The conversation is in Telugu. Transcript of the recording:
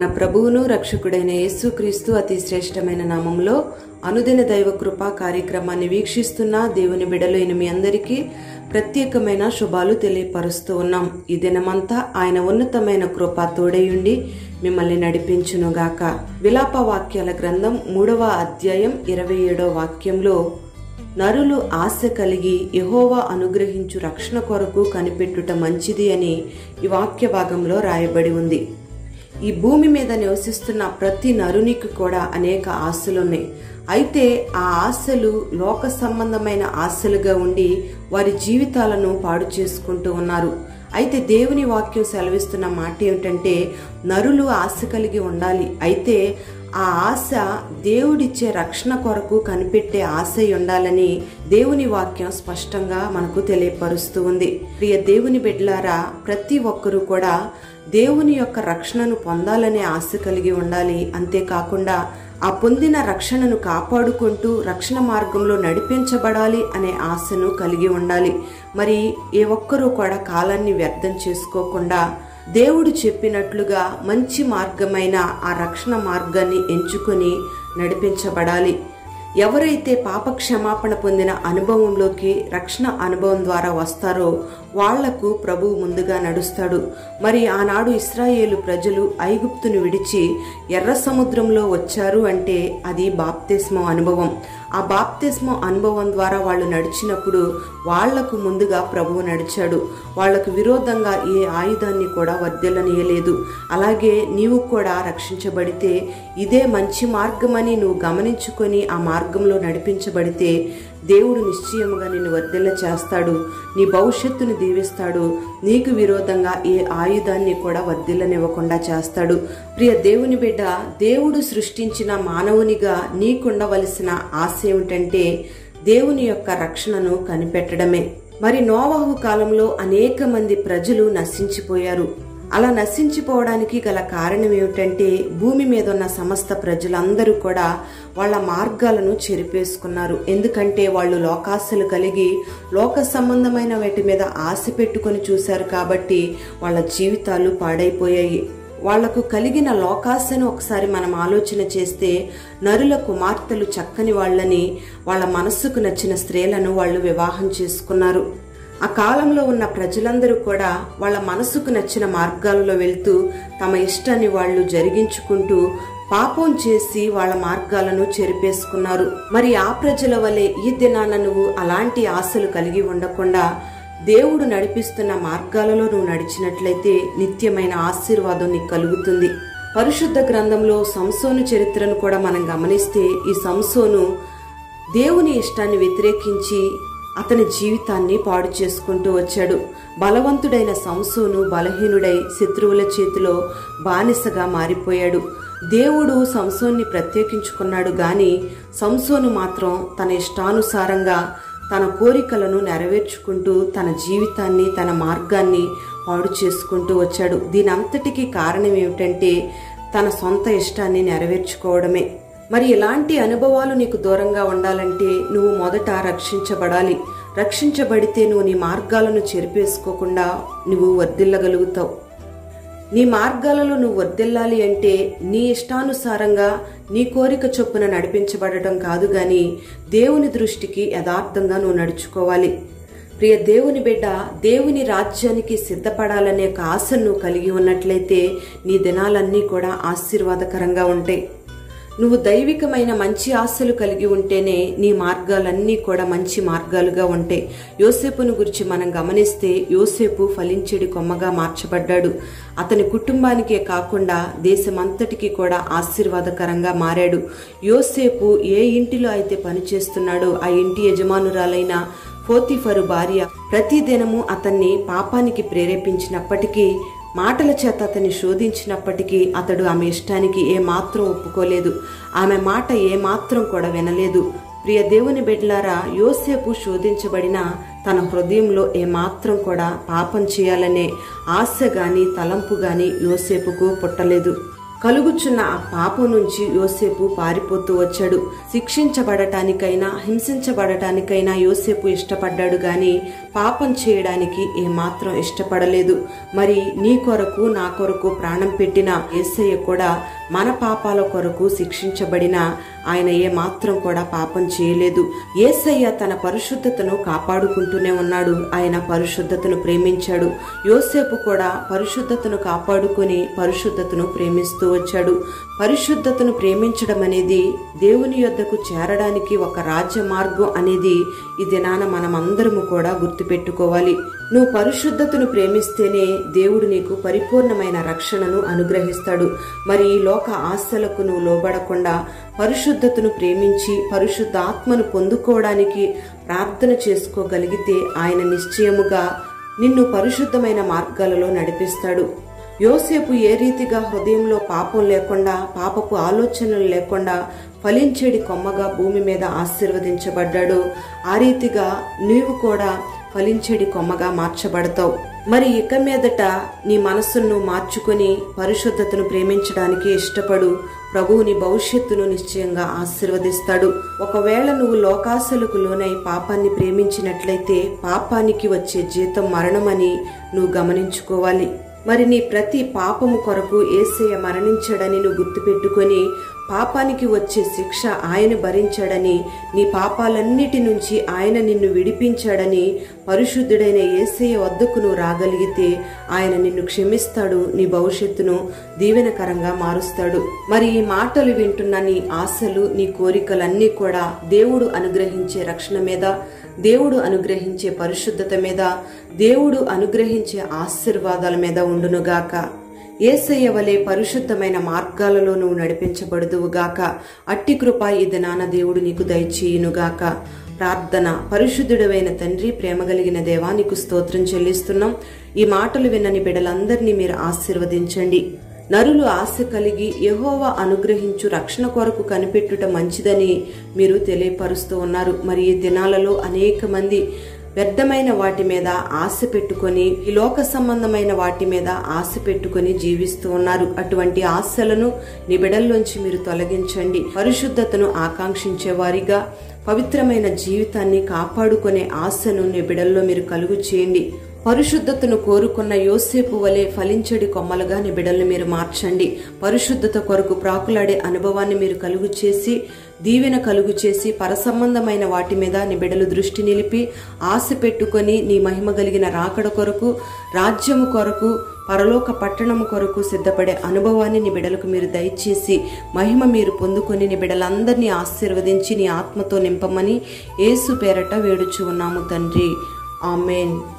నా ప్రభువును రక్షకుడైన యేసుక్రీస్తు అతి శ్రేష్టమైన నామంలో అనుదిన దైవ కృపా కార్యక్రమాన్ని వీక్షిస్తున్న దేవుని బిడలైన మీ అందరికీ ప్రత్యేకమైన శుభాలు తెలియపరుస్తూ ఉన్నాం ఈ దినమంతా ఆయన ఉన్నతమైన కృప తోడయుండి మిమ్మల్ని నడిపించునుగాక విలాప వాక్యాల గ్రంథం మూడవ అధ్యాయం ఇరవై ఏడవ వాక్యంలో నరులు ఆశ కలిగి యహోవా అనుగ్రహించు రక్షణ కొరకు కనిపెట్టుట మంచిది అని ఈ వాక్య భాగంలో రాయబడి ఉంది ఈ భూమి మీద నివసిస్తున్న ప్రతి నరునికి కూడా అనేక ఆశలున్నాయి అయితే ఆ ఆశలు లోక సంబంధమైన ఆశలుగా ఉండి వారి జీవితాలను పాడు చేసుకుంటూ ఉన్నారు అయితే దేవుని వాక్యం సెలవిస్తున్న మాట ఏమిటంటే నరులు ఆశ కలిగి ఉండాలి అయితే ఆ ఆశ దేవుడిచ్చే రక్షణ కొరకు కనిపెట్టే ఆశ ఉండాలని దేవుని వాక్యం స్పష్టంగా మనకు తెలియపరుస్తూ ఉంది ప్రియ దేవుని బిడ్డలారా ప్రతి ఒక్కరూ కూడా దేవుని యొక్క రక్షణను పొందాలనే ఆశ కలిగి ఉండాలి అంతేకాకుండా ఆ పొందిన రక్షణను కాపాడుకుంటూ రక్షణ మార్గంలో నడిపించబడాలి అనే ఆశను కలిగి ఉండాలి మరి ఏ ఒక్కరూ కూడా కాలాన్ని వ్యర్థం చేసుకోకుండా దేవుడు చెప్పినట్లుగా మంచి మార్గమైన ఆ రక్షణ మార్గాన్ని ఎంచుకొని నడిపించబడాలి ఎవరైతే పాప క్షమాపణ పొందిన అనుభవంలోకి రక్షణ అనుభవం ద్వారా వస్తారో వాళ్లకు ప్రభువు ముందుగా నడుస్తాడు మరి ఆనాడు ఇస్రాయేలు ప్రజలు ఐగుప్తును విడిచి ఎర్ర సముద్రంలో వచ్చారు అంటే అది బాప్తిస్మం అనుభవం ఆ బాప్తిస్మం అనుభవం ద్వారా వాళ్ళు నడిచినప్పుడు వాళ్లకు ముందుగా ప్రభువు నడిచాడు వాళ్లకు విరోధంగా ఏ ఆయుధాన్ని కూడా వర్దెలనీయలేదు అలాగే నీవు కూడా రక్షించబడితే ఇదే మంచి మార్గమని నువ్వు గమనించుకొని ఆ మార్గంలో నడిపించబడితే దేవుడు నిశ్చయముగా నిన్ను వర్దెల్ల చేస్తాడు నీ భవిష్యత్తును దీవిస్తాడు నీకు విరోధంగా ఏ ఆయుధాన్ని కూడా వర్ధిల్లనివ్వకుండా చేస్తాడు ప్రియ దేవుని బిడ్డ దేవుడు సృష్టించిన మానవునిగా నీకుండవలసిన ఆశ ఏమిటంటే దేవుని యొక్క రక్షణను కనిపెట్టడమే మరి నోవాహు కాలంలో అనేక మంది ప్రజలు నశించిపోయారు అలా నశించిపోవడానికి గల కారణం ఏమిటంటే భూమి మీద ఉన్న సమస్త ప్రజలందరూ కూడా వాళ్ళ మార్గాలను చెరిపేసుకున్నారు ఎందుకంటే వాళ్ళు లోకాశలు కలిగి లోక సంబంధమైన వాటి మీద ఆశ పెట్టుకొని చూశారు కాబట్టి వాళ్ళ జీవితాలు పాడైపోయాయి వాళ్లకు కలిగిన లోకాశను ఒకసారి మనం ఆలోచన చేస్తే నరుల కుమార్తెలు చక్కని వాళ్ళని వాళ్ళ మనస్సుకు నచ్చిన స్త్రీలను వాళ్ళు వివాహం చేసుకున్నారు ఆ కాలంలో ఉన్న ప్రజలందరూ కూడా వాళ్ళ మనసుకు నచ్చిన మార్గాలలో వెళ్తూ తమ ఇష్టాన్ని వాళ్ళు జరిగించుకుంటూ పాపం చేసి వాళ్ళ మార్గాలను చెరిపేసుకున్నారు మరి ఆ ప్రజల వలె ఈ దినాన నువ్వు అలాంటి ఆశలు కలిగి ఉండకుండా దేవుడు నడిపిస్తున్న మార్గాలలో నువ్వు నడిచినట్లయితే నిత్యమైన ఆశీర్వాదం నీకు కలుగుతుంది పరిశుద్ధ గ్రంథంలో సంసోను చరిత్రను కూడా మనం గమనిస్తే ఈ సంసోను దేవుని ఇష్టాన్ని వ్యతిరేకించి అతని జీవితాన్ని పాడు చేసుకుంటూ వచ్చాడు బలవంతుడైన సంసోను బలహీనుడై శత్రువుల చేతిలో బానిసగా మారిపోయాడు దేవుడు సంసోన్ని ప్రత్యేకించుకున్నాడు గాని సంసోను మాత్రం తన ఇష్టానుసారంగా తన కోరికలను నెరవేర్చుకుంటూ తన జీవితాన్ని తన మార్గాన్ని పాడు చేసుకుంటూ వచ్చాడు దీని అంతటికీ కారణం ఏమిటంటే తన సొంత ఇష్టాన్ని నెరవేర్చుకోవడమే మరి ఇలాంటి అనుభవాలు నీకు దూరంగా ఉండాలంటే నువ్వు మొదట రక్షించబడాలి రక్షించబడితే నువ్వు నీ మార్గాలను చెరిపేసుకోకుండా నువ్వు వర్ధిల్లగలుగుతావు నీ మార్గాలలో నువ్వు వర్ధిల్లాలి అంటే నీ ఇష్టానుసారంగా నీ కోరిక చొప్పున నడిపించబడటం కాదు గాని దేవుని దృష్టికి యథార్థంగా నువ్వు నడుచుకోవాలి ప్రియ దేవుని బిడ్డ దేవుని రాజ్యానికి సిద్ధపడాలనే ఒక ఆశను నువ్వు కలిగి ఉన్నట్లయితే నీ దినాలన్నీ కూడా ఆశీర్వాదకరంగా ఉంటాయి నువ్వు దైవికమైన మంచి ఆశలు కలిగి ఉంటేనే నీ మార్గాలన్నీ కూడా మంచి మార్గాలుగా ఉంటాయి యోసేపును గురించి మనం గమనిస్తే యోసేపు ఫలించెడి కొమ్మగా మార్చబడ్డాడు అతని కుటుంబానికే కాకుండా దేశమంతటికి కూడా ఆశీర్వాదకరంగా మారాడు యోసేపు ఏ ఇంటిలో అయితే పనిచేస్తున్నాడో ఆ ఇంటి యజమానురాలైన పోతిఫరు భార్య ప్రతిదినము అతన్ని పాపానికి ప్రేరేపించినప్పటికీ మాటల చేత అతన్ని శోధించినప్పటికీ అతడు ఆమె ఇష్టానికి ఏమాత్రం ఒప్పుకోలేదు ఆమె మాట ఏమాత్రం కూడా వినలేదు ప్రియ దేవుని బిడ్లారా యోసేపు శోధించబడిన తన హృదయంలో ఏమాత్రం కూడా పాపం చేయాలనే ఆశ గాని తలంపు గాని యోసేపుకు పుట్టలేదు కలుగుచున్న ఆ పాపం నుంచి యోసేపు పారిపోతూ వచ్చాడు శిక్షించబడటానికైనా హింసించబడటానికైనా యోసేపు ఇష్టపడ్డాడు గాని పాపం చేయడానికి ఏమాత్రం ఇష్టపడలేదు మరి నీ కొరకు నా కొరకు ప్రాణం పెట్టిన యేసయ్య కూడా మన పాపాల కొరకు శిక్షించబడిన ఆయన ఏ మాత్రం కూడా పాపం చేయలేదు ఏసయ్య తన పరిశుద్ధతను కాపాడుకుంటూనే ఉన్నాడు ఆయన పరిశుద్ధతను ప్రేమించాడు యోసేపు కూడా పరిశుద్ధతను కాపాడుకొని పరిశుద్ధతను ప్రేమిస్తూ వచ్చాడు పరిశుద్ధతను ప్రేమించడం అనేది దేవుని యొద్దకు చేరడానికి ఒక రాజ్య మార్గం అనేది ఈ దినాన మనమందరము కూడా గుర్తుపెట్టుకోవాలి నువ్వు పరిశుద్ధతను ప్రేమిస్తేనే దేవుడు నీకు పరిపూర్ణమైన రక్షణను అనుగ్రహిస్తాడు మరి ఈ లోక ఆశలకు నువ్వు లోబడకుండా పరిశుద్ధతను ప్రేమించి పరిశుద్ధ ఆత్మను పొందుకోవడానికి ప్రార్థన చేసుకోగలిగితే ఆయన నిశ్చయముగా నిన్ను పరిశుద్ధమైన మార్గాలలో నడిపిస్తాడు యోసేపు ఏ రీతిగా హృదయంలో పాపం లేకుండా పాపపు ఆలోచనలు లేకుండా ఫలించేడి కొమ్మగా భూమి మీద ఆశీర్వదించబడ్డాడో ఆ రీతిగా నీవు కూడా ఫలించేడి కొమ్మగా మార్చబడతావు మరి ఇక మీదట నీ మనస్సును మార్చుకొని పరిశుద్ధతను ప్రేమించడానికి ఇష్టపడు ప్రభువు నీ భవిష్యత్తును నిశ్చయంగా ఆశీర్వదిస్తాడు ఒకవేళ నువ్వు లోకాశలకు లోనై పాపాన్ని ప్రేమించినట్లయితే పాపానికి వచ్చే జీతం మరణమని నువ్వు గమనించుకోవాలి మరి నీ ప్రతి పాపము కొరకు ఏసయ్య మరణించాడని నువ్వు గుర్తుపెట్టుకొని పాపానికి వచ్చే శిక్ష ఆయన భరించాడని నీ పాపాలన్నిటి నుంచి ఆయన నిన్ను విడిపించాడని పరిశుద్ధుడైన ఏసయ్య వద్దకు నువ్వు రాగలిగితే ఆయన నిన్ను క్షమిస్తాడు నీ భవిష్యత్తును దీవెనకరంగా మారుస్తాడు మరి ఈ మాటలు వింటున్న నీ ఆశలు నీ కోరికలన్నీ కూడా దేవుడు అనుగ్రహించే రక్షణ మీద దేవుడు అనుగ్రహించే పరిశుద్ధత మీద దేవుడు అనుగ్రహించే ఆశీర్వాదాల మీద ఉండునుగాక ఏసయ్య వలె పరిశుద్ధమైన మార్గాలలో నువ్వు నడిపించబడుదువుగాక అట్టి కృప ఈ దినాన దేవుడు నీకు దయచేయునుగాక ప్రార్థన పరిశుద్ధుడమైన తండ్రి ప్రేమ కలిగిన దేవా నీకు స్తోత్రం చెల్లిస్తున్నాం ఈ మాటలు విన్నని బిడలందరినీ మీరు ఆశీర్వదించండి నరులు ఆశ కలిగి యహోవా అనుగ్రహించు రక్షణ కొరకు కనిపెట్టుట మంచిదని మీరు తెలియపరుస్తూ ఉన్నారు మరి ఈ దినాలలో అనేక మంది వ్యర్థమైన వాటి మీద ఆశ పెట్టుకొని ఈ లోక సంబంధమైన వాటి మీద ఆశ పెట్టుకొని జీవిస్తూ ఉన్నారు అటువంటి ఆశలను నీ బిడల్లోంచి మీరు తొలగించండి పరిశుద్ధతను ఆకాంక్షించే వారిగా పవిత్రమైన జీవితాన్ని కాపాడుకునే ఆశను నీ బిడల్లో మీరు కలుగు చేయండి పరిశుద్ధతను కోరుకున్న యోసేపు వలె ఫలించడి కొమ్మలుగా నీ బిడల్ని మీరు మార్చండి పరిశుద్ధత కొరకు ప్రాకులాడే అనుభవాన్ని మీరు కలుగు చేసి దీవెన కలుగు చేసి పరసంబంధమైన వాటి మీద నీ బిడలు దృష్టి నిలిపి ఆశ పెట్టుకొని నీ మహిమ కలిగిన రాకడ కొరకు రాజ్యము కొరకు పరలోక పట్టణము కొరకు సిద్ధపడే అనుభవాన్ని నీ బిడలకు మీరు దయచేసి మహిమ మీరు పొందుకొని నీ బిడలందరినీ ఆశీర్వదించి నీ ఆత్మతో నింపమని ఏసు పేరట వేడుచు ఉన్నాము తండ్రి ఆమెన్